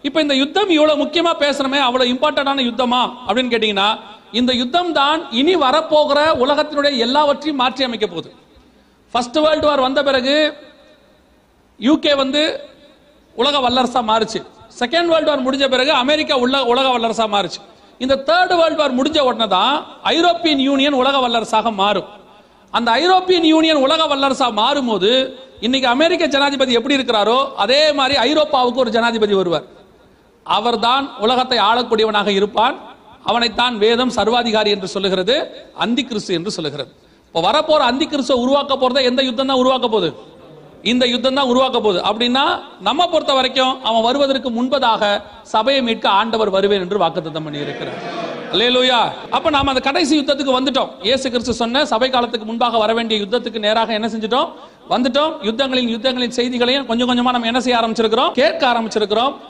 இப்போ இந்த யுத்தம் இவ்வளவு முக்கியமா பேசுறமே அவ்வளவு இம்பார்ட்டன்டான யுத்தமா அப்படின்னு கேட்டீங்கன்னா இந்த யுத்தம் தான் இனி வரப்போகிற உலகத்தினுடைய எல்லாவற்றையும் மாற்றி அமைக்க போகுது ஃபர்ஸ்ட் வேர்ல்டு வார் வந்த பிறகு யூகே வந்து உலக வல்லரசா மாறுச்சு செகண்ட் வேர்ல்டு வார் முடிஞ்ச பிறகு அமெரிக்கா உள்ள உலக வல்லரசா மாறுச்சு இந்த தேர்ட் வேர்ல்டு வார் முடிஞ்ச உடனே தான் ஐரோப்பியன் யூனியன் உலக வல்லரசாக மாறும் அந்த ஐரோப்பியன் யூனியன் உலக வல்லரசா மாறும்போது இன்னைக்கு அமெரிக்க ஜனாதிபதி எப்படி இருக்கிறாரோ அதே மாதிரி ஐரோப்பாவுக்கு ஒரு ஜனாதிபதி வருவார் அவர்தான் உலகத்தை ஆளக்கூடியவனாக இருப்பான் அவனைத்தான் வேதம் சர்வாதிகாரி என்று சொல்லுகிறது அந்தி கிறிஸ்து என்று சொல்லுகிறது இப்போ வரப்போற அந்தி கிறிஸ்துவ உருவாக்க போறத எந்த யுத்தம் தான் உருவாக்க போகுது இந்த யுத்தம் தான் உருவாக்க போகுது அப்படின்னா நம்ம பொறுத்த வரைக்கும் அவன் வருவதற்கு முன்பதாக சபையை மீட்க ஆண்டவர் வருவேன் என்று வாக்குத்தத்தம் பண்ணி இருக்கிறார் அல்லேலூயா அப்ப நாம அந்த கடைசி யுத்தத்துக்கு வந்துட்டோம் இயேசு கிறிஸ்து சொன்ன சபை காலத்துக்கு முன்பாக வர வேண்டிய யுத்தத்துக்கு நேராக என்ன செஞ்சிட்டோம் வந்துட்டோம் யுத்தங்களின் யுத்தங்களின் செய்திகளையும் கொஞ்சம் கொஞ்சமா நம்ம என்ன செய்ய ஆரம்பிச்சிருக்கிறோம் கேட்க ஆரம்பிச்சிருக்கிறோம்